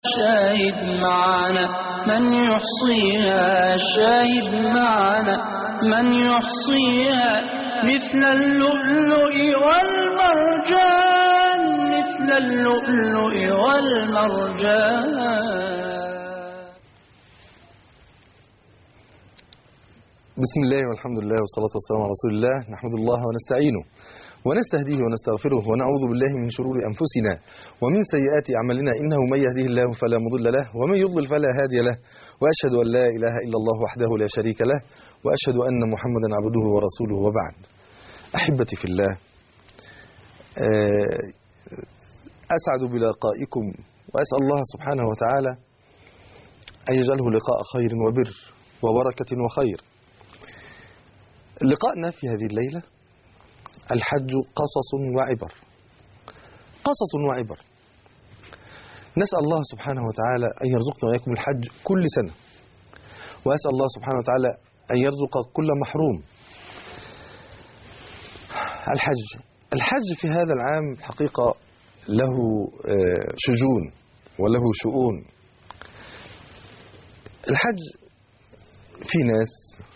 شاهد معنا من يحصيها شاهد معنا من يحصيها مثل اللؤلؤ والمرجان مثل اللؤلؤ والمرجان بسم الله والحمد لله والصلاة والسلام على رسول الله نحمد الله ونستعينه ونستهديه ونستغفره ونعوذ بالله من شرور أنفسنا ومن سيئات أعمالنا إنه من يهديه الله فلا مضل له ومن يضلل فلا هادي له وأشهد أن لا إله إلا الله وحده لا شريك له وأشهد أن محمدا عبده ورسوله وبعد أحبتي في الله أسعد بلقائكم وأسأل الله سبحانه وتعالى أن يجعله لقاء خير وبر وبركة وخير لقاءنا في هذه الليلة الحج قصص وعبر قصص وعبر نسأل الله سبحانه وتعالى أن يرزقنا وإياكم الحج كل سنة وأسأل الله سبحانه وتعالى أن يرزق كل محروم الحج الحج في هذا العام الحقيقة له شجون وله شؤون الحج في ناس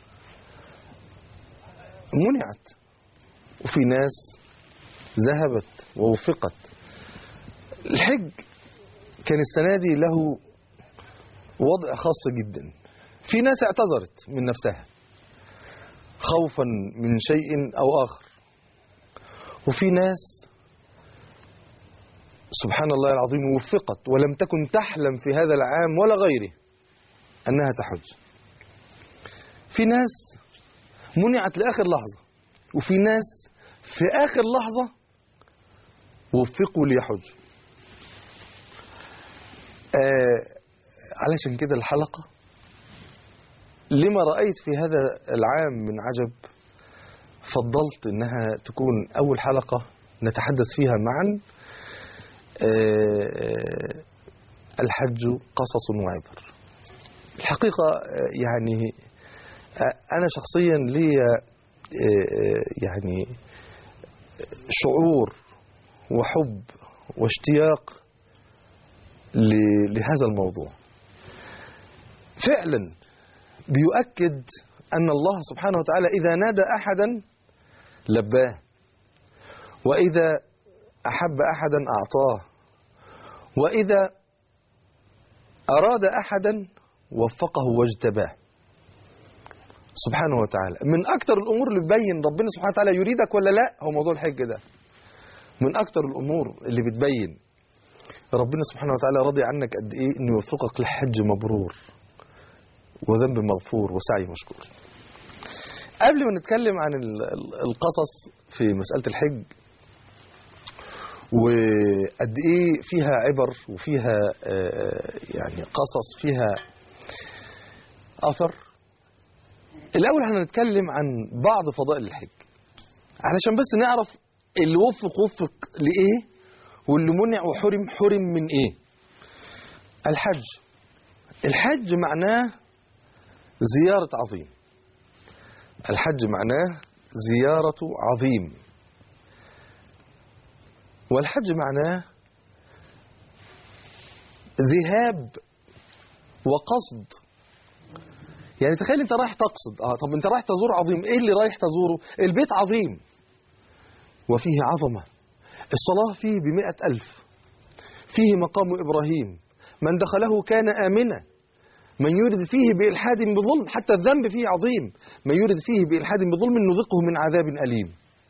منعت وفي ناس ذهبت ووفقت الحج كان السنة دي له وضع خاص جدا في ناس اعتذرت من نفسها خوفا من شيء أو آخر وفي ناس سبحان الله العظيم وفقت ولم تكن تحلم في هذا العام ولا غيره أنها تحج في ناس منعت لآخر لحظة وفي ناس في آخر لحظة وفقوا ليحج آه علشان كده الحلقة لما رأيت في هذا العام من عجب فضلت انها تكون اول حلقة نتحدث فيها معا آه الحج قصص وعبر الحقيقة آه يعني أنا شخصيا لي يعني شعور وحب واشتياق لهذا الموضوع فعلا بيؤكد أن الله سبحانه وتعالى إذا نادى أحدا لباه وإذا أحب أحدا أعطاه وإذا أراد أحدا وفقه واجتباه سبحانه وتعالى من أكتر الأمور اللي بتبين ربنا سبحانه وتعالى يريدك ولا لا هو موضوع الحج ده من أكتر الأمور اللي بتبين ربنا سبحانه وتعالى راضي عنك قد إيه إنه يوفقك لحج مبرور وذنب مغفور وسعي مشكور قبل ما نتكلم عن القصص في مسألة الحج وقد إيه فيها عبر وفيها يعني قصص فيها أثر الأول هنتكلم عن بعض فضائل الحج علشان بس نعرف اللي وفق وفق لإيه واللي منع وحرم حرم من إيه الحج الحج معناه زيارة عظيم الحج معناه زيارة عظيم والحج معناه ذهاب وقصد يعني تخيل انت رايح تقصد اه طب انت رايح تزور عظيم ايه اللي رايح تزوره البيت عظيم وفيه عظمة الصلاة فيه بمئة ألف فيه مقام إبراهيم من دخله كان آمنا من يرد فيه بإلحاد بظلم حتى الذنب فيه عظيم من يرد فيه بإلحاد بظلم نذقه من عذاب أليم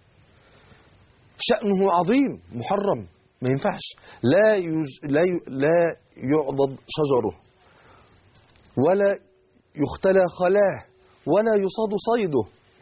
شأنه عظيم محرم ما ينفعش لا يج... لا ي... لا يعضد شجره ولا يختلى خلاه ولا يصاد صيده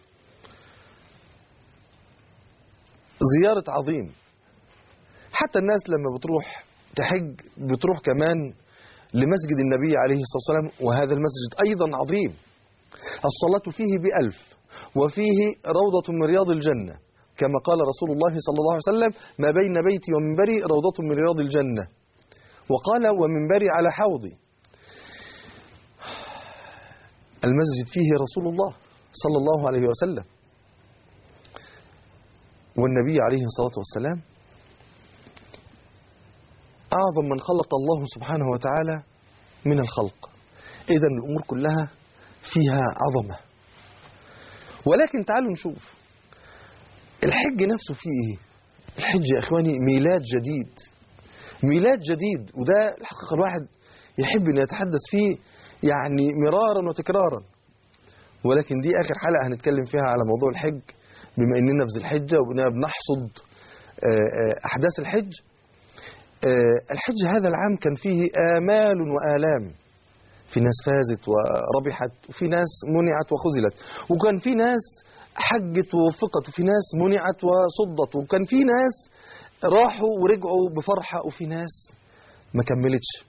زيارة عظيم حتى الناس لما بتروح تحج بتروح كمان لمسجد النبي عليه الصلاة والسلام وهذا المسجد أيضا عظيم الصلاة فيه بألف وفيه روضة من رياض الجنة كما قال رسول الله صلى الله عليه وسلم ما بين بيتي ومنبري روضة من رياض الجنة وقال ومنبري على حوضي المسجد فيه رسول الله صلى الله عليه وسلم والنبي عليه الصلاة والسلام أعظم من خلق الله سبحانه وتعالى من الخلق إذا الأمور كلها فيها عظمة ولكن تعالوا نشوف الحج نفسه فيه إيه الحج يا إخواني ميلاد جديد ميلاد جديد وده الحقيقة الواحد يحب أن يتحدث فيه يعني مرارا وتكرارا ولكن دي آخر حلقة هنتكلم فيها على موضوع الحج بما أننا في ذي الحجة وبما بنحصد آه، آه، أحداث الحج آه، الحج هذا العام كان فيه آمال وآلام في ناس فازت وربحت وفي ناس منعت وخذلت وكان في ناس حجت ووفقت وفي ناس منعت وصدت وكان في ناس راحوا ورجعوا بفرحة وفي ناس ما كملتش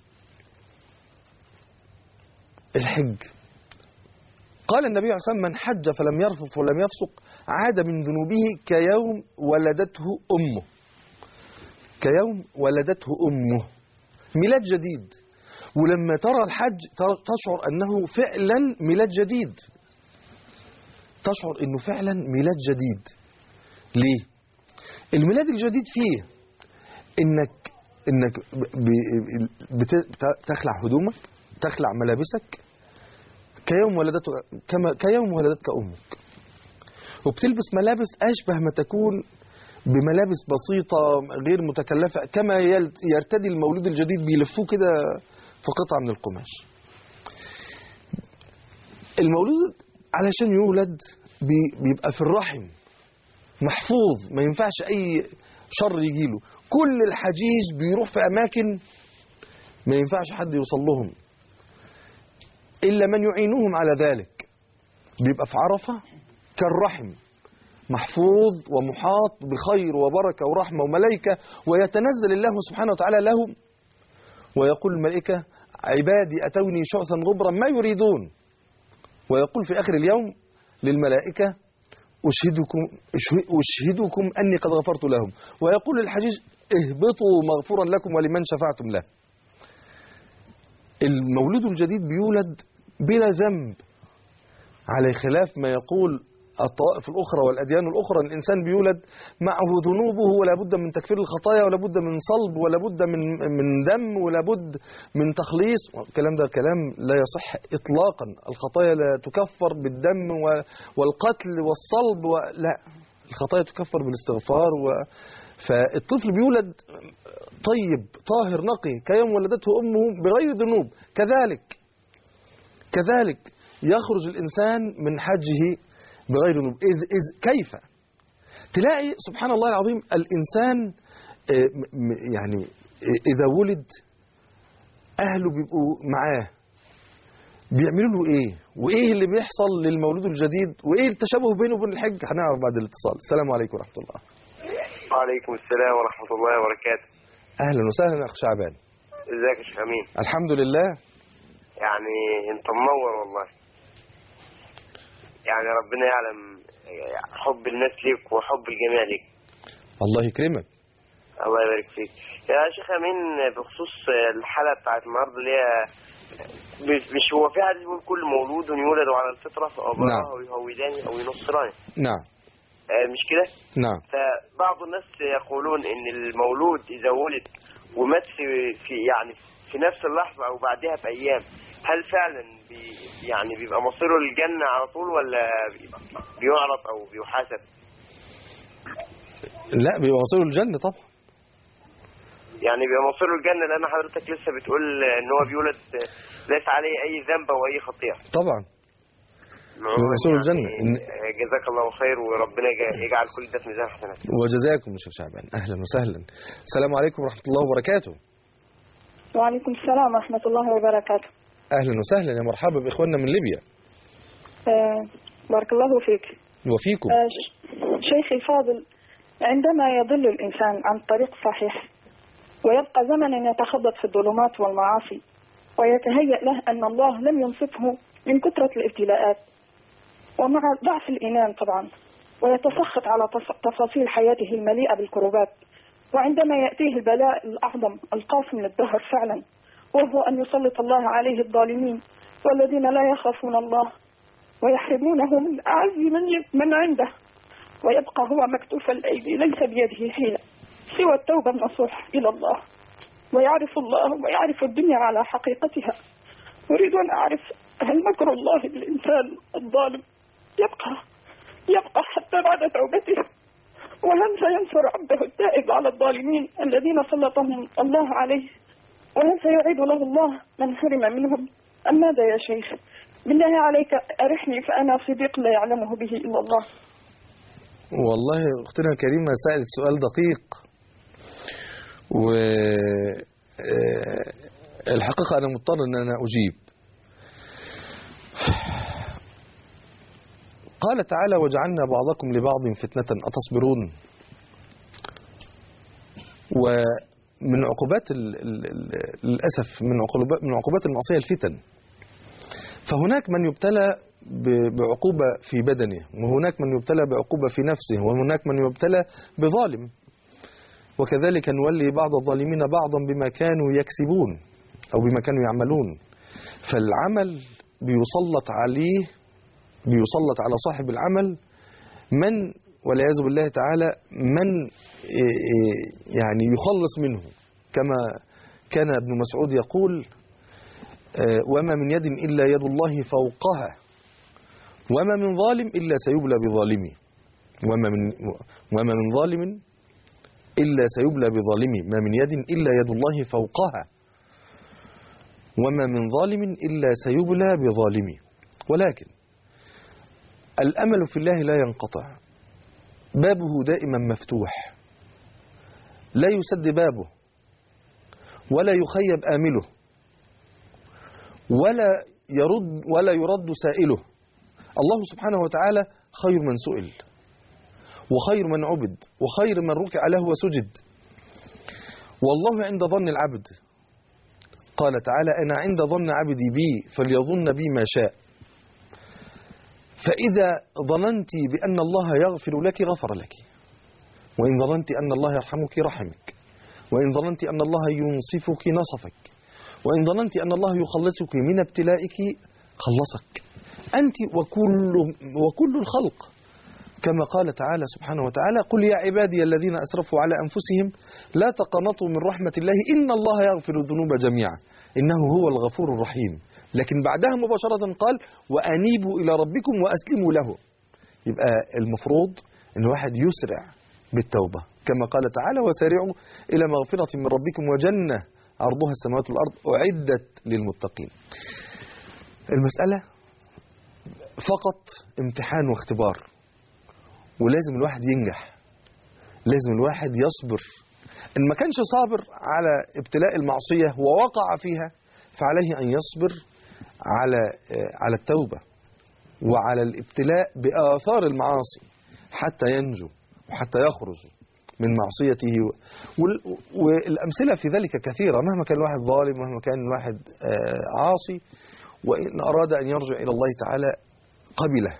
الحج قال النبي عليه الصلاة والسلام من حج فلم يرفث ولم يفسق عاد من ذنوبه كيوم ولدته أمه كيوم ولدته أمه ميلاد جديد ولما ترى الحج ترى- تشعر أنه فعلا ميلاد جديد تشعر أنه فعلا ميلاد جديد ليه؟ الميلاد الجديد فيه انك انك ب- بت- تخلع هدومك تخلع ملابسك كيوم ولدتك كما كيوم ولدتك امك وبتلبس ملابس اشبه ما تكون بملابس بسيطه غير متكلفه كما يل- يرتدي المولود الجديد بيلفوه كده في قطعه من القماش المولود علشان يولد بي- بيبقى في الرحم محفوظ ما ينفعش اي شر يجيله كل الحجيج بيروح في اماكن ما ينفعش حد يوصل لهم الا من يعينهم على ذلك بيبقى في عرفه كالرحم محفوظ ومحاط بخير وبركه ورحمه وملائكه ويتنزل الله سبحانه وتعالى له ويقول الملائكه عبادي اتوني شعثا غبرا ما يريدون ويقول في اخر اليوم للملائكه أشهدكم أشهدكم أني قد غفرت لهم ويقول للحجيج اهبطوا مغفورا لكم ولمن شفعتم له المولود الجديد بيولد بلا ذنب على خلاف ما يقول الطوائف الأخرى والأديان الأخرى أن الإنسان بيولد معه ذنوبه ولا بد من تكفير الخطايا ولا بد من صلب ولا بد من من دم ولا بد من تخليص الكلام ده كلام لا يصح إطلاقا الخطايا لا تكفر بالدم و- والقتل والصلب و... لا الخطايا تكفر بالاستغفار و... فالطفل بيولد طيب طاهر نقي كيوم ولدته أمه بغير ذنوب كذلك كذلك يخرج الإنسان من حجه بغير ذنوب إذ, إذ كيف تلاقي سبحان الله العظيم الإنسان آه، م- م- يعني آه، إذا ولد أهله بيبقوا معاه بيعملوا له إيه وإيه اللي بيحصل للمولود الجديد وإيه التشابه بينه وبين الحج هنعرف بعد الاتصال السلام عليكم ورحمة الله وعليكم السلام ورحمة الله وبركاته أهلا وسهلا يا أخ شعبان ازيك يا شيخ أمين الحمد لله يعني انت منور والله يعني ربنا يعلم حب الناس ليك وحب الجميع ليك الله يكرمك الله يبارك فيك يا شيخ أمين بخصوص الحلقة بتاعت النهاردة اللي هي مش, مش هو في حديث بيقول كل مولود يولد على الفطرة فأبواه نعم. أو يهوداني أو ينصراني نعم آه، مش كده؟ نعم فبعض الناس يقولون ان المولود اذا ولد ومات في, في يعني في نفس اللحظه او بعدها بايام هل فعلا بي يعني بيبقى مصيره للجنه على طول ولا بيبقى بيعرض او بيحاسب؟ لا بيبقى مصيره الجنة طبعا يعني بيبقى مصيره الجنه لان حضرتك لسه بتقول ان هو بيولد ليس عليه اي ذنب او اي خطيئه. طبعا عموماً مصيره الجنة. يعني جزاك الله خير وربنا يجع- يجعل كل ده في ميزان حسناتك. وجزاكم يا شيخ شعبان أهلا وسهلا السلام عليكم ورحمة الله وبركاته وعليكم السلام ورحمة الله وبركاته أهلا وسهلا يا مرحبا بإخواننا من ليبيا آه، بارك الله فيك وفيكم آه، ش- شيخي الفاضل عندما يضل الإنسان عن طريق صحيح ويبقى زمنا يتخبط في الظلمات والمعاصي ويتهيأ له أن الله لم ينصفه من كثرة الابتلاءات ومع ضعف الإيمان طبعا ويتسخط على تص- تفاصيل حياته المليئة بالكروبات وعندما يأتيه البلاء الأعظم القاسم للدهر فعلا وهو أن يسلط الله عليه الظالمين والذين لا يخافون الله ويحرمونه من أعز من, ي- من عنده ويبقى هو مكتوف الأيدي ليس بيده حيلة سوى التوبة النصوح إلى الله ويعرف الله ويعرف الدنيا على حقيقتها أريد أن أعرف هل مكر الله بالإنسان الظالم يبقى يبقى حتى بعد توبته وهل سينصر عبده التائب على الظالمين الذين سلطهم الله عليه وهل سيعيد له الله من حرم منهم أم ماذا يا شيخ بالله عليك أرحني فأنا صديق لا يعلمه به إلا الله والله اختنا الكريمه سالت سؤال دقيق و آه، الحقيقه انا مضطر ان انا اجيب قال تعالى وجعلنا بعضكم لبعض فتنه اتصبرون ومن عقوبات ال- ال- ال- للاسف من عقوبات من عقوبات المعصيه الفتن فهناك من يبتلى ب- بعقوبة في بدنه وهناك من يبتلى بعقوبة في نفسه وهناك من يبتلى بظالم وكذلك نولي بعض الظالمين بعضا بما كانوا يكسبون أو بما كانوا يعملون فالعمل بيسلط عليه بيسلط على صاحب العمل من والعياذ بالله تعالى من إيه إيه يعني يخلص منه كما كان ابن مسعود يقول آه، وما من يد إلا يد الله فوقها وما من ظالم إلا سيبلى بظالمه وما من وما من ظالم إلا سيبلى بظالمه ما من يد إلا يد الله فوقها وما من ظالم إلا سيبلى بظالمه ولكن الأمل في الله لا ينقطع بابه دائما مفتوح لا يسد بابه ولا يخيب آمله ولا يرد ولا يرد سائله الله سبحانه وتعالى خير من سئل وخير من عبد وخير من ركع له وسجد والله عند ظن العبد قال تعالى أنا عند ظن عبدي بي فليظن بي ما شاء فإذا ظننت بأن الله يغفر لك غفر لك وإن ظننت أن الله يرحمك رحمك وإن ظننت أن الله ينصفك نصفك وإن ظننت أن الله يخلصك من ابتلائك خلصك أنت وكل, وكل الخلق كما قال تعالى سبحانه وتعالى قل يا عبادي الذين أسرفوا على أنفسهم لا تقنطوا من رحمة الله إن الله يغفر الذنوب جميعا إنه هو الغفور الرحيم لكن بعدها مباشرة قال وأنيبوا إلى ربكم وأسلموا له يبقى المفروض أن الواحد يسرع بالتوبة كما قال تعالى وسارعوا إلى مغفرة من ربكم وجنة عرضها السماوات والأرض أعدت للمتقين المسألة فقط امتحان واختبار ولازم الواحد ينجح لازم الواحد يصبر إن ما كانش صابر على ابتلاء المعصية ووقع فيها فعليه أن يصبر على على التوبة وعلى الابتلاء بآثار المعاصي حتى ينجو وحتى يخرج من معصيته وال- والأمثلة في ذلك كثيرة مهما كان الواحد ظالم مهما كان الواحد آه، عاصي وإن أراد أن يرجع إلى الله تعالى قبله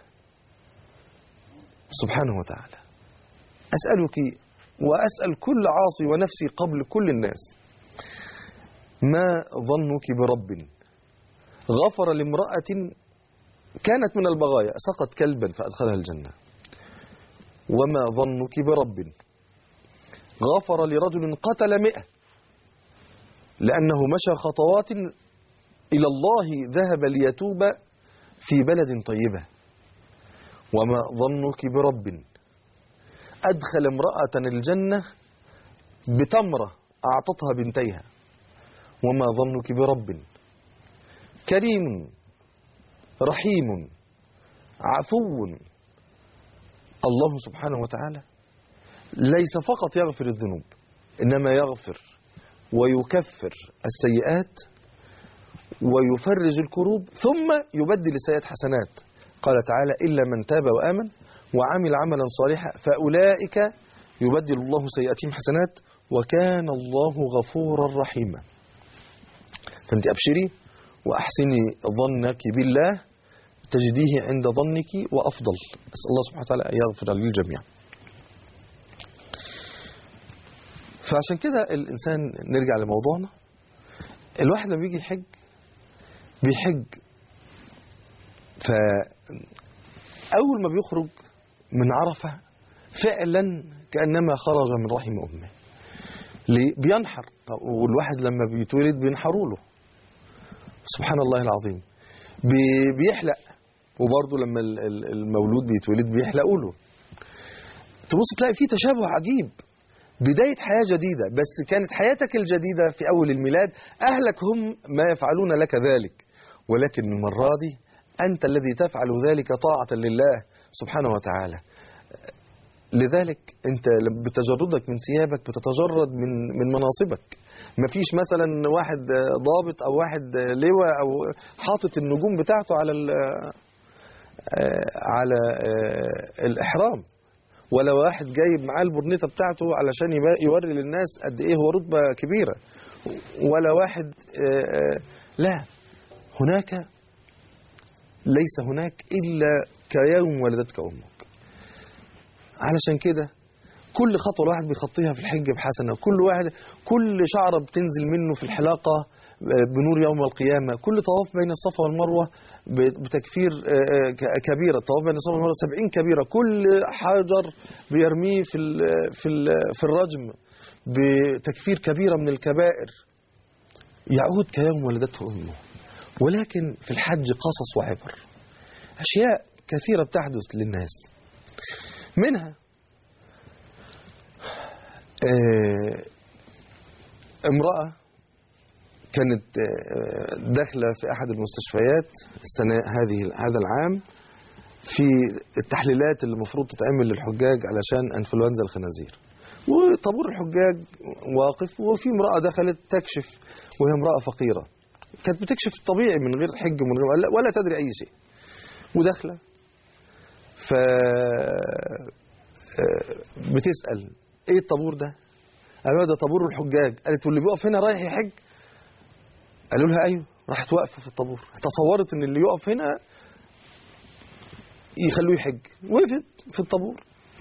سبحانه وتعالى أسألك وأسأل كل عاصي ونفسي قبل كل الناس ما ظنك برب غفر لامرأة كانت من البغايا سقط كلبا فأدخلها الجنة وما ظنك برب غفر لرجل قتل مئة لأنه مشى خطوات إلى الله ذهب ليتوب في بلد طيبة وما ظنك برب أدخل امرأة الجنة بتمرة أعطتها بنتيها وما ظنك برب كريم رحيم عفو الله سبحانه وتعالى ليس فقط يغفر الذنوب إنما يغفر ويكفر السيئات ويفرج الكروب ثم يبدل السيئات حسنات قال تعالى إلا من تاب وآمن وعمل عملا صالحا فأولئك يبدل الله سيئاتهم حسنات وكان الله غفورا رحيما فأنت أبشري وأحسني ظنك بالله تجديه عند ظنك وأفضل أسأل الله سبحانه وتعالى أن يغفر للجميع فعشان كده الإنسان نرجع لموضوعنا الواحد لما بيجي يحج بيحج فأول ما بيخرج من عرفة فعلا كأنما خرج من رحم أمه ليه بينحر طب والواحد لما بيتولد بينحروا له سبحان الله العظيم بي- بيحلق وبرضه لما ال- ال- المولود بيتولد بيحلقوا له تبص تلاقي فيه تشابه عجيب بداية حياة جديدة بس كانت حياتك الجديدة في أول الميلاد أهلك هم ما يفعلون لك ذلك ولكن المرة دي أنت الذي تفعل ذلك طاعة لله سبحانه وتعالى لذلك أنت لما بتجردك من ثيابك بتتجرد من من مناصبك مفيش مثلا واحد ضابط أو واحد لواء أو حاطط النجوم بتاعته على ال- على الإحرام ولا واحد جايب معاه البرنيطة بتاعته علشان يبا- يوري للناس قد ايه هو رتبة كبيرة ولا واحد آه، آه، لا هناك ليس هناك إلا كيوم ولدتك أمك علشان كده كل خطوة الواحد بيخطيها في الحج بحسنة كل واحد كل شعرة بتنزل منه في الحلاقة آه، بنور يوم القيامة كل طواف بين الصفا والمروة ب- بتكفير آه، آه، ك- كبيرة طواف بين الصفا والمروة سبعين كبيرة كل حجر بيرميه في ال في ال في الرجم بتكفير كبيرة من الكبائر يعود كيوم ولدته أمه ولكن في الحج قصص وعبر أشياء كثيرة بتحدث للناس منها آه، امرأة كانت آه، داخلة في أحد المستشفيات السنة هذه هذا العام في التحليلات اللي المفروض تتعمل للحجاج علشان انفلونزا الخنازير وطابور الحجاج واقف وفي امرأة دخلت تكشف وهي امرأة فقيرة كانت بتكشف طبيعي من غير حج ومن غير ولا- ولا تدري أي شيء وداخلة ف آه، بتسأل ايه الطابور ده قالوا لها ده طابور الحجاج قالت واللي بيقف هنا رايح يحج قالوا لها ايوه راحت واقفه في الطابور تصورت ان اللي يقف هنا يخلوه يحج وقفت في الطابور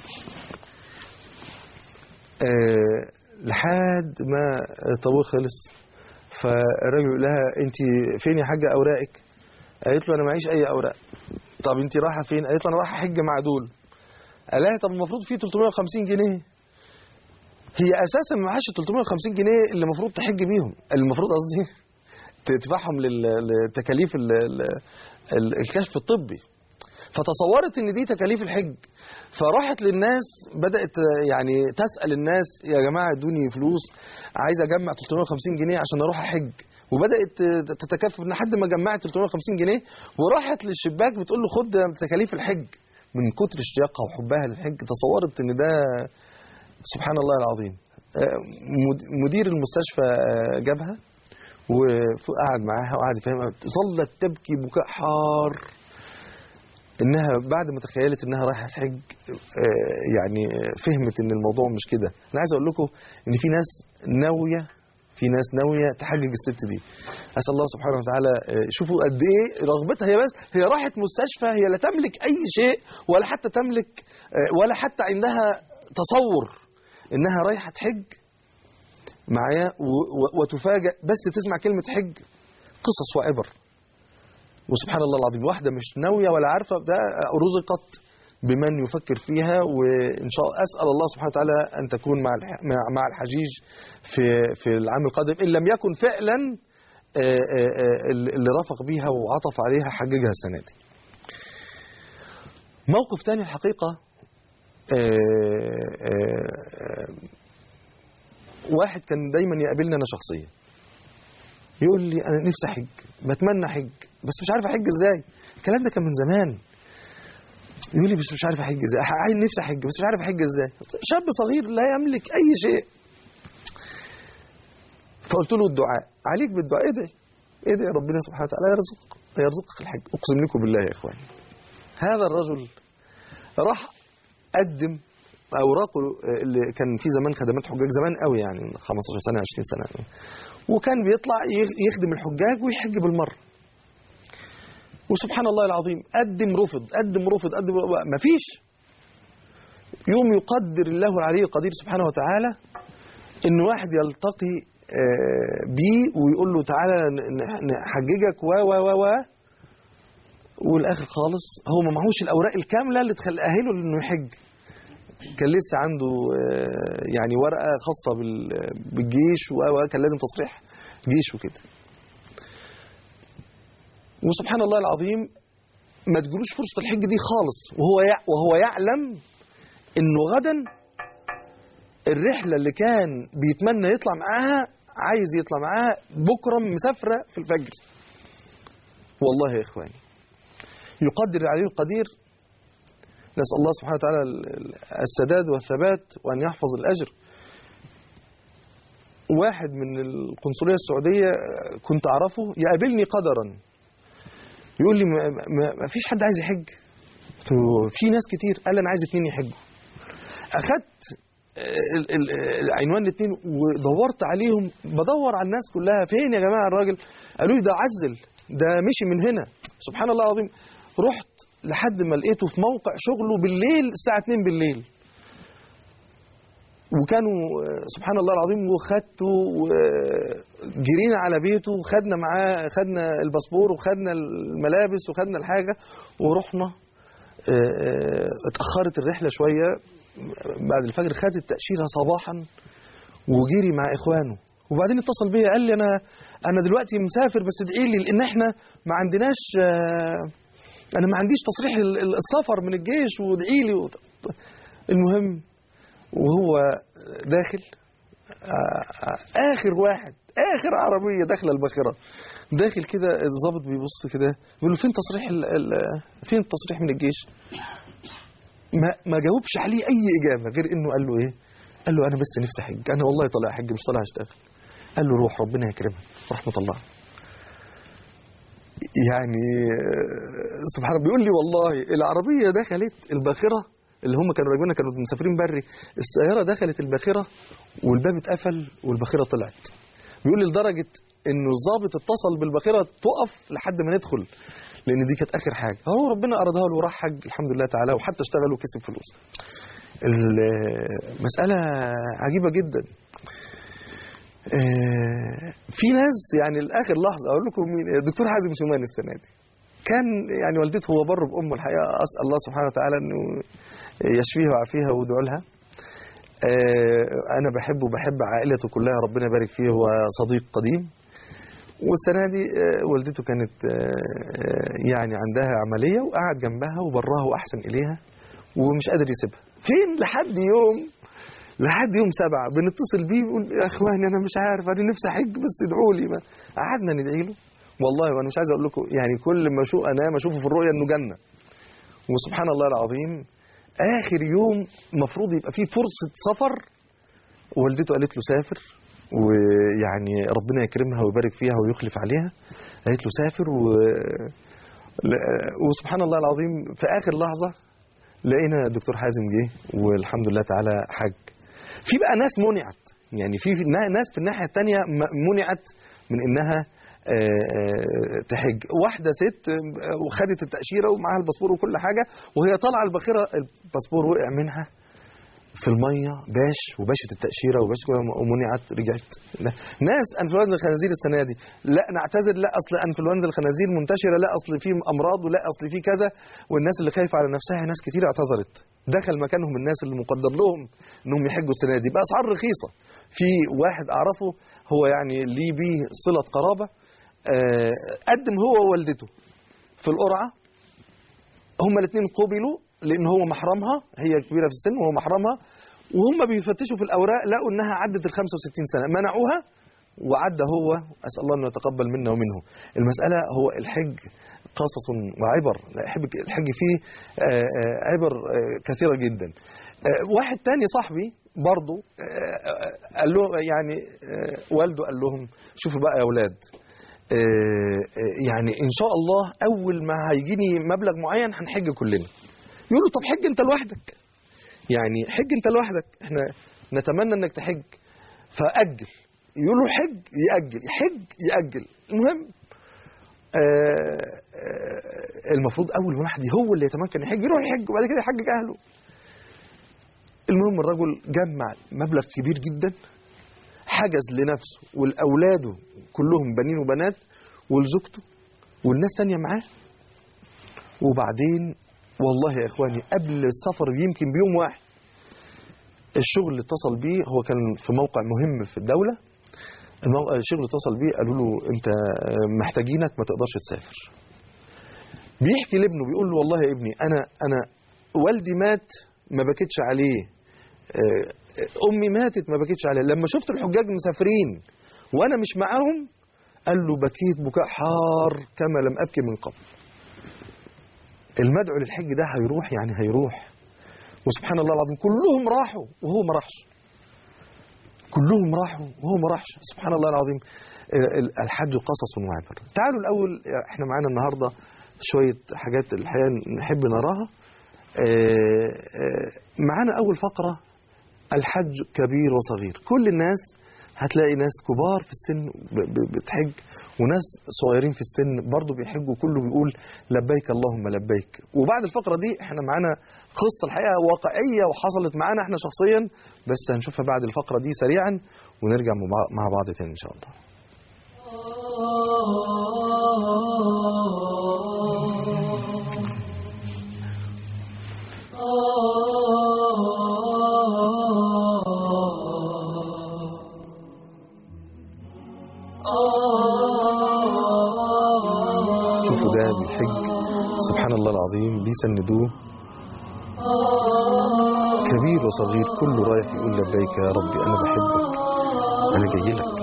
آه لحد ما الطابور خلص فالراجل يقول لها انت فين يا حاجه اوراقك قالت له انا معيش اي اوراق طب انت رايحه فين قالت له انا رايحه احج مع دول قال لها طب المفروض في 350 جنيه هي اساسا ما معهاش 350 جنيه اللي المفروض تحج بيهم المفروض قصدي تدفعهم لل- لتكاليف ال- ال- ال- الكشف الطبي فتصورت ان دي تكاليف الحج فراحت للناس بدات يعني تسال الناس يا جماعه ادوني فلوس عايز اجمع 350 جنيه عشان اروح احج وبدات تتكفف ان حد ما جمعت 350 جنيه وراحت للشباك بتقول له خد تكاليف الحج من كتر اشتياقها وحبها للحج تصورت ان ده سبحان الله العظيم آه، مد- مدير المستشفى آه، جابها وقعد معاها وقعد يفهمها ظلت تبكي بكاء حار انها بعد ما تخيلت انها رايحه تحج آه، يعني آه، فهمت ان الموضوع مش كده انا عايز اقول لكم ان في ناس ناويه في ناس ناويه تحجج الست دي اسال الله سبحانه وتعالى آه، شوفوا قد ايه رغبتها هي بس هي راحت مستشفى هي لا تملك اي شيء ولا حتى تملك آه، ولا حتى عندها تصور انها رايحه تحج معايا و- و- وتفاجأ بس تسمع كلمة حج قصص وعبر وسبحان الله العظيم واحدة مش ناوية ولا عارفة ده رزقت بمن يفكر فيها وإن شاء الله أسأل الله سبحانه وتعالى أن تكون مع الح- مع- مع الحجيج في في العام القادم إن لم يكن فعلا آه، آه، آه، اللي رفق بيها وعطف عليها حججها السنة دي موقف تاني الحقيقة آه، آه، آه، واحد كان دايما يقابلني انا شخصيا يقول لي انا نفسي احج بتمنى احج بس مش عارف احج ازاي الكلام ده كان من زمان يقول لي مش مش عارف احج ازاي عايز نفسي احج بس مش عارف احج ازاي شاب صغير لا يملك اي شيء فقلت له الدعاء عليك بالدعاء ادعي ادعي ربنا سبحانه وتعالى يرزق يرزقك الحج اقسم لكم بالله يا اخواني هذا الرجل راح قدم اوراقه اللي كان في زمان خدمات حجاج زمان قوي يعني من 15 سنه 20 سنه وكان بيطلع يخ- يخدم الحجاج ويحج بالمره وسبحان الله العظيم قدم رفض قدم رفض قدم ما فيش يوم يقدر الله العلي القدير سبحانه وتعالى ان واحد يلتقي آه، بيه ويقول له تعالى ن- ن- نحججك و و و و والاخر خالص هو ما معهوش الاوراق الكامله اللي تخلي اهله انه يحج كان لسه عنده آه، يعني ورقه خاصه بال- بالجيش وكان لازم تصريح جيش وكده وسبحان الله العظيم ما تجيلوش فرصه الحج دي خالص وهو يع وهو يعلم انه غدا الرحله اللي كان بيتمنى يطلع معاها عايز يطلع معاها بكره مسافره في الفجر والله يا اخواني يقدر عليه القدير نسال الله سبحانه وتعالى ال- ال- السداد والثبات وان يحفظ الاجر واحد من القنصليه السعوديه كنت اعرفه يقابلني قدرا يقول لي ما, ما, ما فيش حد عايز يحج قلت له في ناس كتير قال لي انا عايز اتنين يحجوا اخدت ال- ال- العنوان الاثنين ودورت عليهم بدور على الناس كلها فين يا جماعه الراجل قالوا لي ده عزل ده مشي من هنا سبحان الله العظيم رحت لحد ما لقيته في موقع شغله بالليل الساعه 2 بالليل وكانوا آه، سبحان الله العظيم وخدته وجرينا على بيته وخدنا معاه خدنا الباسبور وخدنا الملابس وخدنا الحاجه ورحنا آه، آه، اتاخرت الرحله شويه بعد الفجر خد التاشيره صباحا وجري مع اخوانه وبعدين اتصل بيا قال لي انا انا دلوقتي مسافر بس ادعي لي لان احنا ما عندناش آه، انا ما عنديش تصريح ال- ال- السفر من الجيش وادعي لي وت- المهم وهو داخل آه، آه، اخر واحد اخر عربيه داخله الباخره داخل كده الضابط بيبص كده بيقول له فين تصريح ال ال فين التصريح من الجيش ما ما جاوبش عليه اي اجابه غير انه قال له ايه قال له انا بس نفسي احج انا والله طالع احج مش طالع اشتغل قال له روح ربنا يكرمك رحمه الله يعني آه، سبحان الله بيقول لي والله العربيه دخلت الباخره اللي هم كانوا راكبينها كانوا مسافرين بري السياره دخلت الباخره والباب اتقفل والباخره طلعت بيقول لي لدرجه انه الضابط اتصل بالباخره تقف لحد ما ندخل لان دي كانت اخر حاجه هو ربنا ارادها له وراح حج الحمد لله تعالى وحتى اشتغل وكسب فلوس المساله عجيبه جدا آه، في ناس يعني لاخر لحظه اقول لكم مين الدكتور حازم شومان السنه دي كان يعني والدته هو بر بامه الحقيقه اسال الله سبحانه وتعالى انه يشفيها ويعافيها وادعوا لها آه، انا بحبه وبحب عائلته كلها ربنا يبارك فيه هو صديق قديم والسنه دي آه، والدته كانت آه، آه، يعني عندها عمليه وقعد جنبها وبرها واحسن اليها ومش قادر يسيبها فين لحد يوم لحد يوم سبعة بنتصل بيه بيقول يا اخواني انا مش عارف انا نفسي احج بس ادعوا لي ما قعدنا ندعي له والله وانا مش عايز اقول لكم يعني كل ما اشوف انام اشوفه في الرؤيا انه جنه وسبحان الله العظيم اخر يوم المفروض يبقى فيه فرصه سفر والدته قالت له سافر ويعني ربنا يكرمها ويبارك فيها ويخلف عليها قالت له سافر و... لا- وسبحان الله العظيم في اخر لحظه لقينا الدكتور حازم جه والحمد لله تعالى حج في بقى ناس منعت يعني في في نا- ناس في الناحيه الثانيه منعت من انها آه، آه، تحج واحده ست آه، وخدت التاشيره ومعاها الباسبور وكل حاجه وهي طالعه الباخره الباسبور وقع منها في الميه باش وباشت التاشيره وباشت ومنعت رجعت لا. ناس انفلونزا الخنازير السنه دي لا نعتذر لا اصل انفلونزا الخنازير منتشره لا اصل في امراض ولا اصل في كذا والناس اللي خايفه على نفسها ناس كتير اعتذرت دخل مكانهم الناس اللي مقدر لهم انهم يحجوا السنه دي باسعار رخيصه في واحد اعرفه هو يعني ليه بيه صله قرابه آه، قدم هو ووالدته في القرعه هما الاثنين قبلوا لان هو محرمها هي كبيره في السن وهو محرمها وهم بيفتشوا في الاوراق لقوا انها عدت ال 65 سنه منعوها وعدى هو اسال الله انه يتقبل منا ومنه المساله هو الحج قصص وعبر لا، الحج الحج فيه آه، آه، عبر آه، كثيره جدا آه، واحد تاني صاحبي برضه آه، آه، قال له يعني آه، والده قال لهم شوفوا بقى يا اولاد آه، آه، يعني ان شاء الله اول ما هيجيني مبلغ معين هنحج كلنا يقول له طب حج انت لوحدك يعني حج انت لوحدك احنا نتمنى انك تحج فاجل يقول له حج ياجل يحج ياجل المهم آه، آه، المفروض اول واحد هو اللي يتمكن يحج يروح يحج وبعد كده يحجج اهله المهم الرجل جمع مبلغ كبير جدا حجز لنفسه ولاولاده كلهم بنين وبنات ولزوجته والناس تانية معاه وبعدين والله يا اخواني قبل السفر يمكن بيوم واحد الشغل اللي اتصل بيه هو كان في موقع مهم في الدولة الموقع الشغل اللي اتصل بيه قالوا له انت محتاجينك ما تقدرش تسافر بيحكي لابنه بيقول له والله يا ابني انا انا والدي مات ما بكيتش عليه آه، امي ماتت ما بكيتش عليه لما شفت الحجاج مسافرين وانا مش معاهم قال له بكيت بكاء حار كما لم ابكي من قبل المدعو للحج ده هيروح يعني هيروح وسبحان الله العظيم كلهم راحوا وهو ما راحش كلهم راحوا وهو ما راحش سبحان الله العظيم ال- ال- الحج قصص وعبر تعالوا الأول احنا معانا النهاردة شوية حاجات الحقيقة نحب نراها آه، آه، معانا أول فقرة الحج كبير وصغير كل الناس هتلاقي ناس كبار في السن ب- ب- بتحج وناس صغيرين في السن برضو بيحجوا كله بيقول لبيك اللهم لبيك وبعد الفقرة دي احنا معانا قصة الحقيقة واقعية وحصلت معانا احنا شخصيا بس هنشوفها بعد الفقرة دي سريعا ونرجع مع- مع بعض تاني ان شاء الله شوفوا ده بالحج سبحان الله العظيم بيسندوه كبير وصغير كله رايح يقول لبيك يا ربي انا بحبك انا جاي لك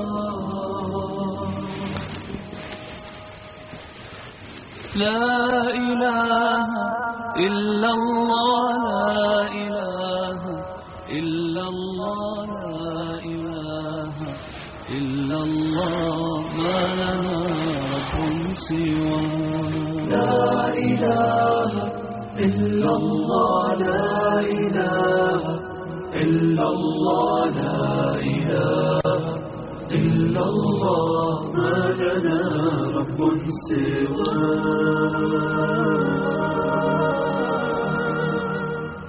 لا إله إلا الله لا إله إلا الله لا إله إلا الله ما لنا رب سواه لا إله إلا الله لا إله إلا الله لا إله إلا الله ما لنا رب سواه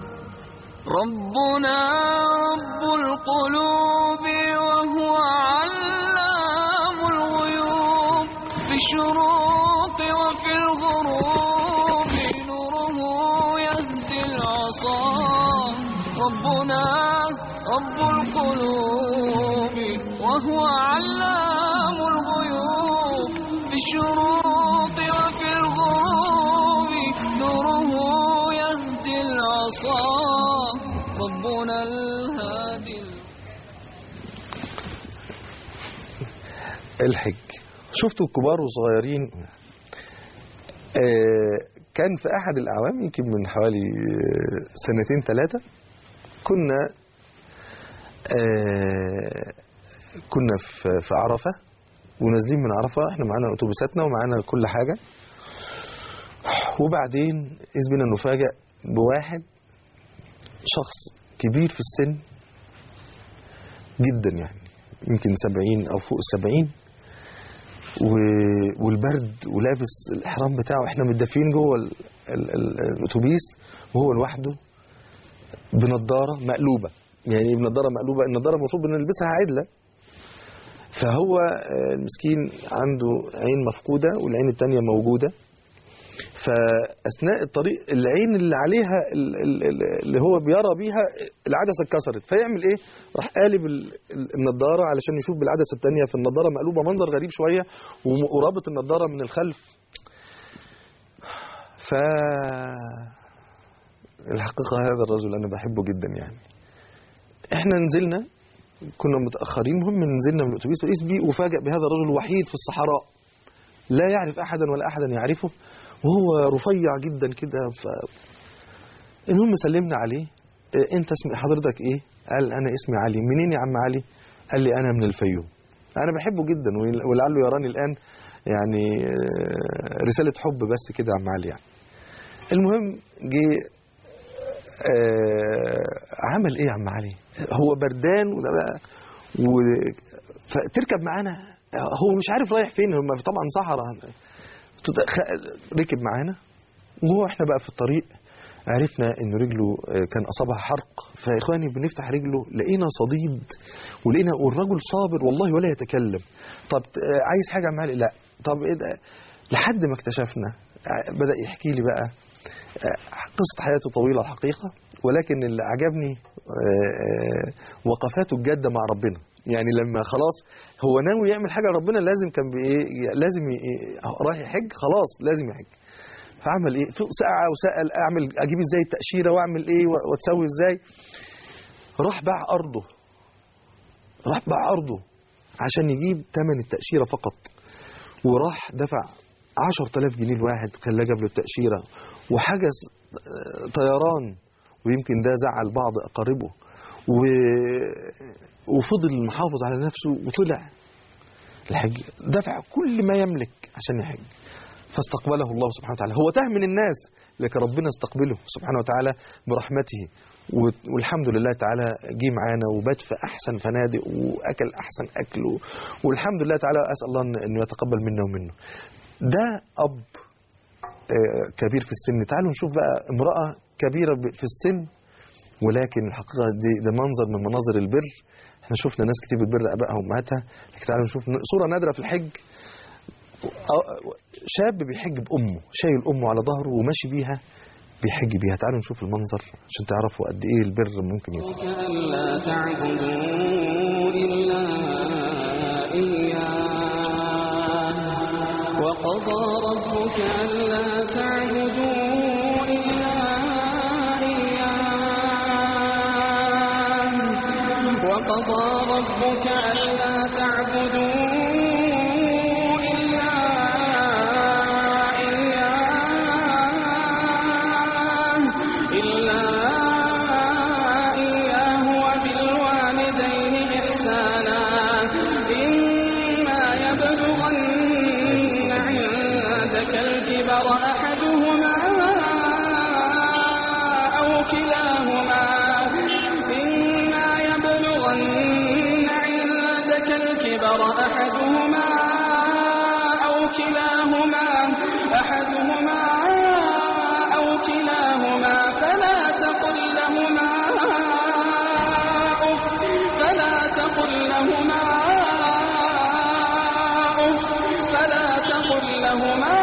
ربنا رب القلوب وهو علام الغيوب في الشروق وفي الغروب نوره يهدي العصا ربنا رب القلوب وهو علام الغيوب في الشروق وفي الغروب نوره يهدي العصا ربنا الهادي الحج شفتوا الكبار والصغيرين آه، كان في احد الاعوام يمكن من حوالي آه، سنتين ثلاثه كنا آه، كنا في في عرفه ونازلين من عرفه احنا معانا اتوبيساتنا ومعانا كل حاجه وبعدين اذ بنا نفاجئ بواحد شخص كبير في السن جدا يعني يمكن سبعين أو فوق السبعين و- والبرد ولابس الإحرام بتاعه احنا متدفين جوه ال- ال- ال- الأتوبيس وهو لوحده بنضارة مقلوبة يعني إيه بنضارة مقلوبة النضارة المفروض إن نلبسها عدلة فهو آه، المسكين عنده عين مفقودة والعين التانية موجودة فاثناء الطريق العين اللي عليها ال- ال- ال- اللي هو بيرى بيها العدسه اتكسرت فيعمل ايه راح قالب ال- ال- النضاره علشان يشوف بالعدسه الثانيه في النضاره مقلوبه منظر غريب شويه وم- ورابط النضاره من الخلف ف الحقيقه هذا الرجل انا بحبه جدا يعني احنا نزلنا كنا متاخرين المهم نزلنا من الاتوبيس وقيس بيه وفاجئ بهذا الرجل الوحيد في الصحراء لا يعرف احدا ولا احدا يعرفه وهو رفيع جدا كده ف... المهم سلمنا عليه إيه، انت اسم حضرتك ايه قال انا اسمي علي منين يا عم علي قال لي انا من الفيوم انا بحبه جدا ول- ولعله يراني الان يعني آه، رساله حب بس كده يا عم علي يعني المهم جه آه، عمل ايه يا عم علي هو بردان وده بقى و... فتركب معانا هو مش عارف رايح فين هم طبعا صحراء تت- خ- ركب معانا وهو احنا بقى في الطريق عرفنا ان رجله آه، كان اصابها حرق فيا اخواني بنفتح رجله لقينا صديد ولقينا والرجل صابر والله ولا يتكلم طب آه، عايز حاجه يا معلم لا طب ايه ده لحد ما اكتشفنا آه، بدا يحكي لي بقى آه، قصه حياته طويله الحقيقه ولكن اللي عجبني آه، آه، وقفاته الجاده مع ربنا يعني لما خلاص هو ناوي يعمل حاجه لربنا لازم كان بايه لازم ي- ي- رايح يحج خلاص لازم يحج فعمل ايه في ساعه وسال اعمل اجيب ازاي التاشيره واعمل ايه و- وتسوي ازاي راح باع ارضه راح باع ارضه عشان يجيب ثمن التاشيره فقط وراح دفع 10000 جنيه الواحد خلاه جاب له التاشيره وحجز آه، طيران ويمكن ده زعل بعض اقاربه و... وفضل محافظ على نفسه وطلع الحج دفع كل ما يملك عشان يحج فاستقبله الله سبحانه وتعالى هو تاه من الناس لكن ربنا استقبله سبحانه وتعالى برحمته و- والحمد لله تعالى جه معانا وبات في احسن فنادق واكل احسن اكل و- والحمد لله تعالى اسال الله إن- انه يتقبل منا ومنه ده اب آه، كبير في السن تعالوا نشوف بقى امراه كبيره ب- في السن ولكن الحقيقه دي ده منظر من مناظر البر احنا شفنا ناس كتير بتبر ابائها وامهاتها لكن تعالوا نشوف ن- صوره نادره في الحج آه، شاب بيحج بامه شايل امه على ظهره وماشي بيها بيحج بيها تعالوا نشوف المنظر عشان تعرفوا قد ايه البر ممكن يكون ألا تعبدوا إلا إياه وقضى ربك ألا تعبدوا إلا إياه وقضى ربك ألا تعبدوا إلا إياه إلا إياه وبالوالدين إحسانا إما يبلغن عندك الكبر أحدهما أو كلاهما إما يبلغن عندك الكبر أحدهما أو كلاهما أحدهما أو كلاهما فلا تقل لهما أف فلا تقل لهما أف فلا تقل لهما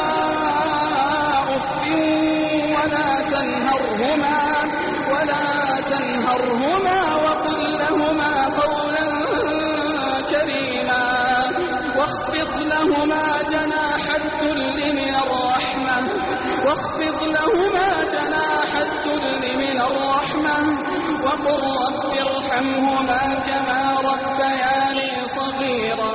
أف ولا تنهرهما ولا تنهرهما وقل لهما قولا كريما واخفض لهما جناح الذل من الرحمة واخفض لهما جناح الذل من الرحمة وقل رب ارحمهما كما ربياني صغيرا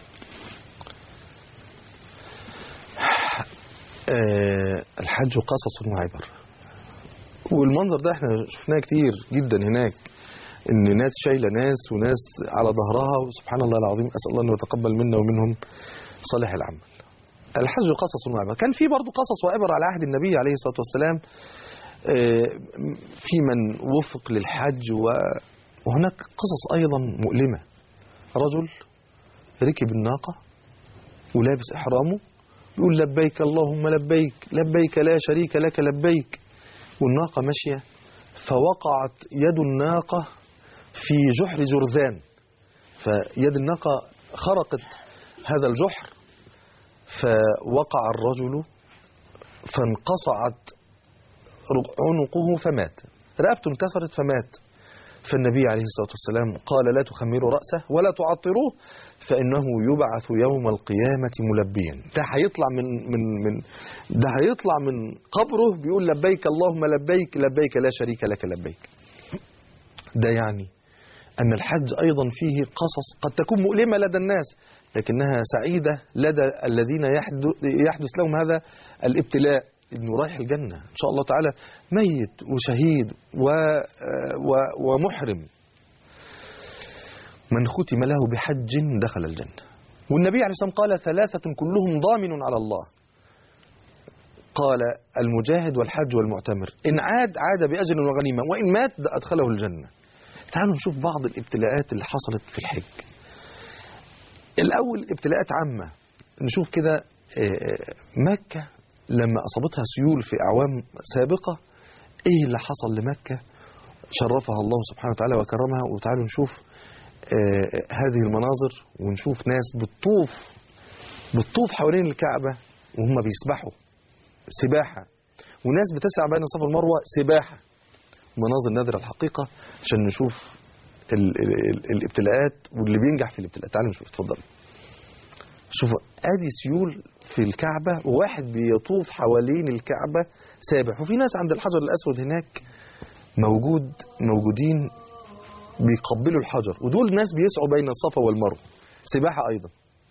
آه، الحج قصص وعبر والمنظر ده احنا شفناه كتير جدا هناك ان ناس شايله ناس وناس على ظهرها وسبحان الله العظيم اسال الله انه يتقبل منا ومنهم صالح العمل الحج قصص وعبر كان في برضه قصص وعبر على عهد النبي عليه الصلاه والسلام آه، في من وفق للحج و- وهناك قصص ايضا مؤلمه رجل ركب الناقه ولابس احرامه يقول لبيك اللهم لبيك لبيك لا شريك لك لبيك والناقة ماشية فوقعت يد الناقة في جحر جرذان فيد الناقة خرقت هذا الجحر فوقع الرجل فانقصعت عنقه فمات رقبته انكسرت فمات فالنبي عليه الصلاة والسلام قال لا تخمروا رأسه ولا تعطروه فإنه يبعث يوم القيامة ملبيا ده هيطلع من من من ده هيطلع من قبره بيقول لبيك اللهم لبيك لبيك لا شريك لك لبيك ده يعني أن الحج أيضا فيه قصص قد تكون مؤلمة لدى الناس لكنها سعيدة لدى الذين يحدث, يحدث لهم هذا الابتلاء انه رايح الجنه ان شاء الله تعالى ميت وشهيد و و ومحرم من ختم له بحج دخل الجنه والنبي عليه الصلاه والسلام قال ثلاثه كلهم ضامن على الله قال المجاهد والحج والمعتمر ان عاد عاد باجر وغنيمه وان مات ادخله الجنه تعالوا نشوف بعض الابتلاءات اللي حصلت في الحج الاول ابتلاءات عامه نشوف كده آه، مكه لما أصابتها سيول في أعوام سابقة إيه اللي حصل لمكة شرفها الله سبحانه وتعالى وكرمها وتعالوا نشوف آه هذه المناظر ونشوف ناس بتطوف بتطوف حوالين الكعبة وهم بيسبحوا سباحة وناس بتسعى بين الصفا والمروة سباحة مناظر نادرة الحقيقة عشان نشوف ال ال ال الابتلاءات واللي بينجح في الابتلاءات تعالوا نشوف اتفضل شوفوا ادي سيول في الكعبة وواحد بيطوف حوالين الكعبة سابح وفي ناس عند الحجر الأسود هناك موجود موجودين بيقبلوا الحجر ودول ناس بيسعوا بين الصفا والمروة سباحة أيضا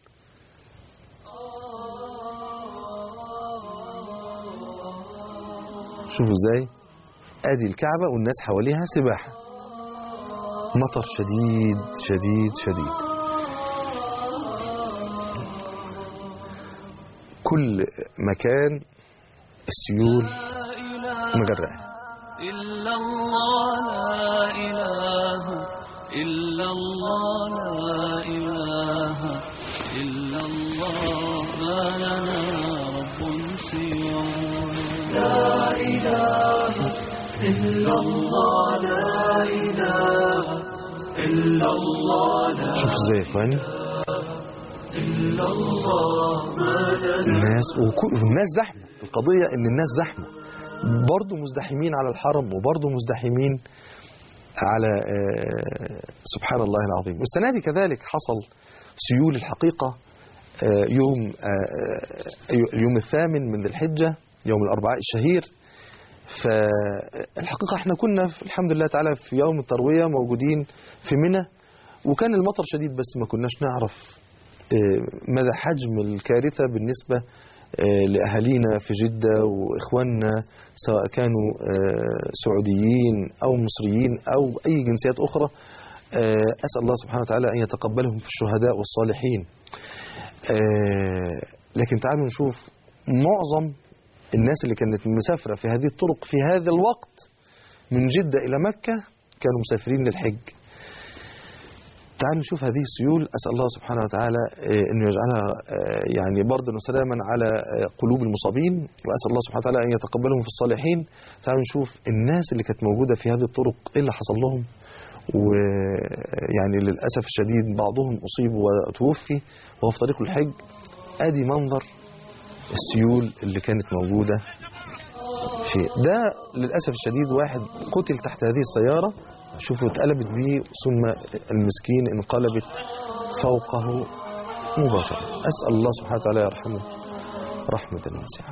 شوفوا ازاي ادي الكعبة والناس حواليها سباحة مطر شديد شديد شديد كل مكان السيول مغرقة إلا الله لا إله إلا الله لا إله إلا الله ما لنا رب سواه لا إله إلا الله لا إله إلا الله لا شوف ازاي يا اخواني إلا الله ما لنا الناس وكل والناس زحمة القضية ان الناس زحمة برضه مزدحمين على الحرم وبرضه مزدحمين على آه، سبحان الله العظيم والسنة دي كذلك حصل سيول الحقيقة آه، يوم آه، آه، اليوم الثامن من ذي الحجة يوم الأربعاء الشهير فالحقيقة احنا كنا في الحمد لله تعالى في يوم التروية موجودين في منى وكان المطر شديد بس ما كناش نعرف آه، مدى حجم الكارثة بالنسبة آه، لأهالينا في جدة وإخواننا سواء كانوا آه، سعوديين أو مصريين أو أي جنسيات أخرى آه، أسأل الله سبحانه وتعالى أن يتقبلهم في الشهداء والصالحين آه، لكن تعالوا نشوف معظم الناس اللي كانت مسافرة في هذه الطرق في هذا الوقت من جدة إلى مكة كانوا مسافرين للحج تعالوا نشوف هذه السيول أسأل الله سبحانه وتعالى آه، أنه يجعلها آه، يعني بردا وسلاما على آه، قلوب المصابين وأسأل الله سبحانه وتعالى أن يتقبلهم في الصالحين تعالوا نشوف الناس اللي كانت موجودة في هذه الطرق إيه اللي حصل لهم ويعني للأسف الشديد بعضهم أصيب وتوفي وهو في طريق الحج أدي منظر السيول اللي كانت موجودة في ده للأسف الشديد واحد قتل تحت هذه السيارة شوفوا اتقلبت بيه ثم المسكين انقلبت فوقه مباشرة أسأل الله سبحانه وتعالى يرحمه رحمة واسعة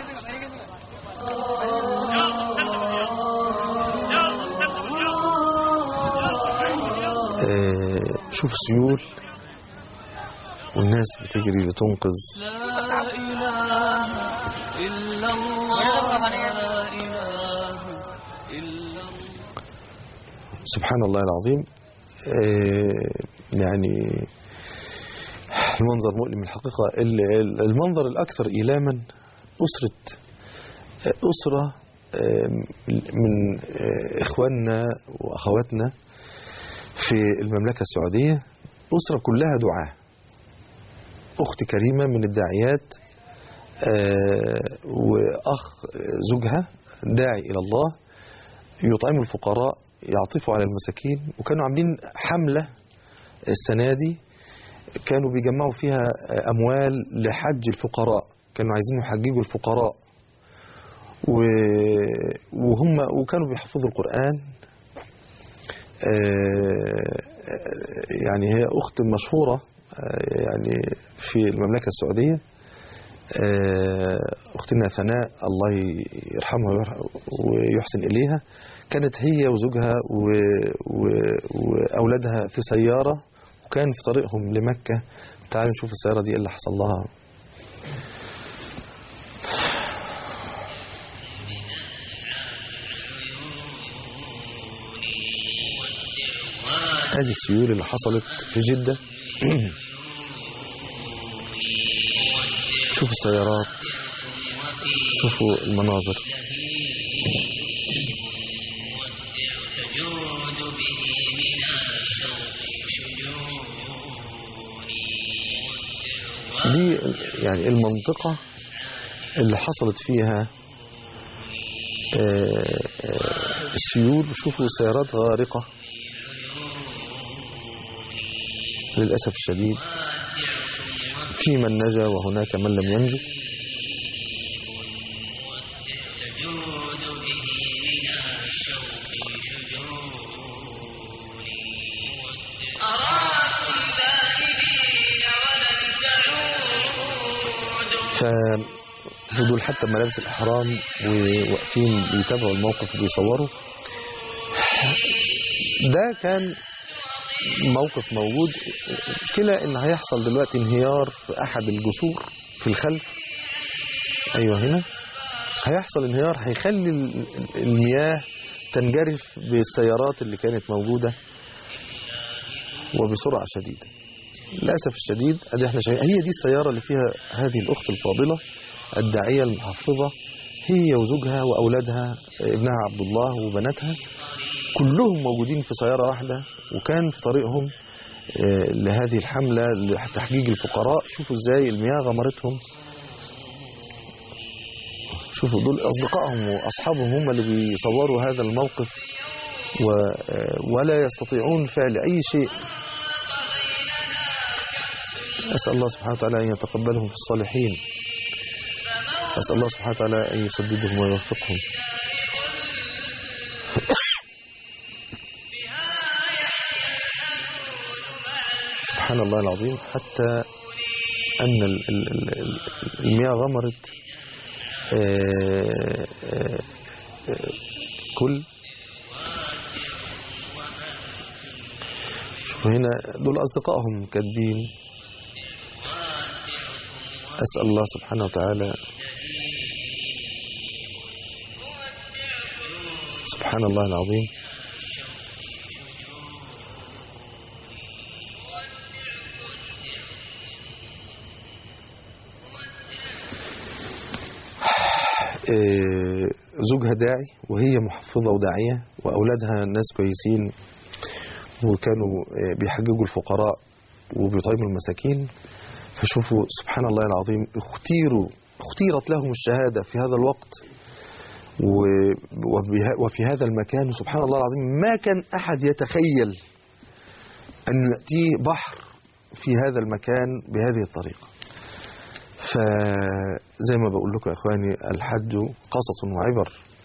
آه، شوف سيول والناس بتجري لتنقذ لا إله إلا الله لا إله إلا الله سبحان الله العظيم آه، يعني المنظر مؤلم الحقيقة ال- ال- المنظر الأكثر إيلاما أسرة أسرة آه، من آه، إخواننا وأخواتنا في المملكة السعودية أسرة كلها دعاة أخت كريمة من الداعيات آه، وأخ زوجها داعي إلى الله يطعموا الفقراء يعطفوا على المساكين وكانوا عاملين حملة السنة دي كانوا بيجمعوا فيها أموال لحج الفقراء كانوا عايزين يحججوا الفقراء و- وهم وكانوا بيحفظوا القرآن آه، يعني هي أخت مشهورة آه، يعني في المملكة السعودية آه، أختنا ثناء الله يرحمها ويرح- ويحسن إليها كانت هي وزوجها و- و- وأولادها في سيارة وكان في طريقهم لمكة تعالوا نشوف السيارة دي إيه اللي حصل لها هذه السيول اللي حصلت في جدة شوفوا السيارات شوفوا المناظر دي يعني المنطقة اللي حصلت فيها آه، آه، السيول شوفوا سيارات غارقة للأسف الشديد في من نجا وهناك من لم ينجو فدول حتى ملابس الإحرام وواقفين بيتابعوا الموقف وبيصوروا ده كان موقف موجود المشكلة ان هيحصل دلوقتي انهيار في احد الجسور في الخلف ايوه هنا هيحصل انهيار هيخلي ال- المياه تنجرف بالسيارات اللي كانت موجودة وبسرعة شديدة للأسف الشديد ادي احنا شايفين هي دي السيارة اللي فيها هذه الأخت الفاضلة الداعية المحفظة هي وزوجها وأولادها ابنها عبد الله وبناتها كلهم موجودين في سيارة واحدة وكان في طريقهم آه، لهذه الحملة لتحجيج الفقراء شوفوا ازاي المياه غمرتهم شوفوا دول أصدقائهم وأصحابهم هم اللي بيصوروا هذا الموقف و آه، ولا يستطيعون فعل أي شيء أسأل الله سبحانه وتعالى أن يتقبلهم في الصالحين أسأل الله سبحانه وتعالى أن يسددهم ويوفقهم سبحان الله العظيم حتى أن ال- ال- ال- ال- المياه غمرت آه، آه، آه، كل شوفوا هنا دول أصدقائهم كاتبين أسأل الله سبحانه وتعالى سبحان الله العظيم آه، زوجها داعي وهي محفظة وداعية وأولادها ناس كويسين وكانوا آه، بيحججوا الفقراء وبيطعموا المساكين فشوفوا سبحان الله العظيم اختيروا اختيرت لهم الشهادة في هذا الوقت و- وبه- وفي هذا المكان سبحان الله العظيم ما كان أحد يتخيل أن يأتيه بحر في هذا المكان بهذه الطريقة فزي ما بقول لكم يا إخواني الحج قصص وعبر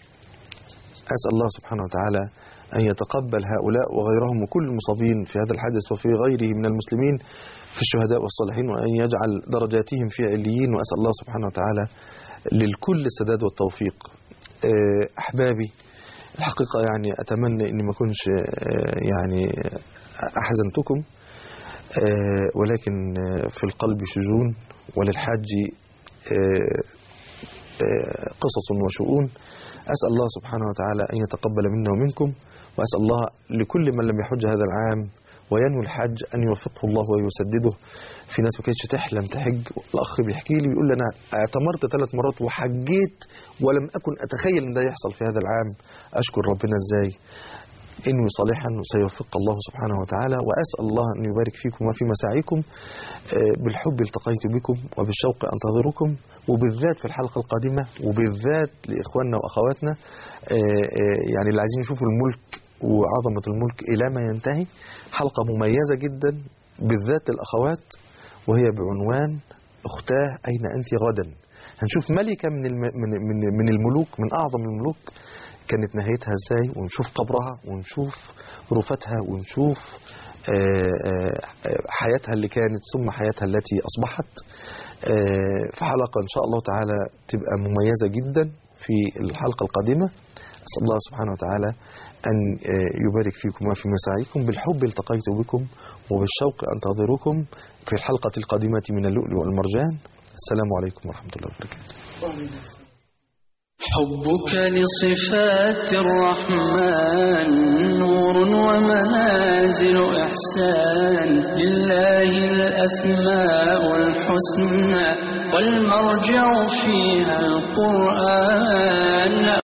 أسأل الله سبحانه وتعالى أن يتقبل هؤلاء وغيرهم وكل المصابين في هذا الحدث وفي غيره من المسلمين في الشهداء والصالحين وأن يجعل درجاتهم في عليين وأسأل الله سبحانه وتعالى للكل السداد والتوفيق آه، أحبابي الحقيقة يعني أتمنى أني ما أكونش آه، يعني أحزنتكم آه، ولكن آه، في القلب شجون وللحاج آه، آه، قصص وشؤون أسأل الله سبحانه وتعالى أن يتقبل منا ومنكم وأسأل الله لكل من لم يحج هذا العام وينوي الحج أن يوفقه الله ويسدده في ناس ما كانتش تحلم تحج الأخ بيحكي لي بيقول لي أنا اعتمرت ثلاث مرات وحجيت ولم أكن أتخيل أن ده يحصل في هذا العام أشكر ربنا إزاي انوي صالحا سيوفق الله سبحانه وتعالى واسال الله ان يبارك فيكم وفي مساعيكم آه، بالحب التقيت بكم وبالشوق انتظركم وبالذات في الحلقه القادمه وبالذات لاخواننا واخواتنا آه، آه، يعني اللي عايزين يشوفوا الملك وعظمه الملك الى ما ينتهي حلقه مميزه جدا بالذات للاخوات وهي بعنوان اختاه اين انت غدا هنشوف ملكه من الم... من من من الملوك من اعظم الملوك كانت نهايتها ازاي ونشوف قبرها ونشوف رفاتها ونشوف آه، آه، حياتها اللي كانت ثم حياتها التي اصبحت آه، في حلقه ان شاء الله تعالى تبقى مميزه جدا في الحلقه القادمه اسال الله سبحانه وتعالى ان آه، يبارك فيكم وفي مساعيكم بالحب التقيت بكم وبالشوق انتظركم في الحلقه القادمه من اللؤلؤ والمرجان السلام عليكم ورحمه الله وبركاته حبك لصفات الرحمن نور ومنازل إحسان لله الأسماء الحسنى والمرجع فيها القرآن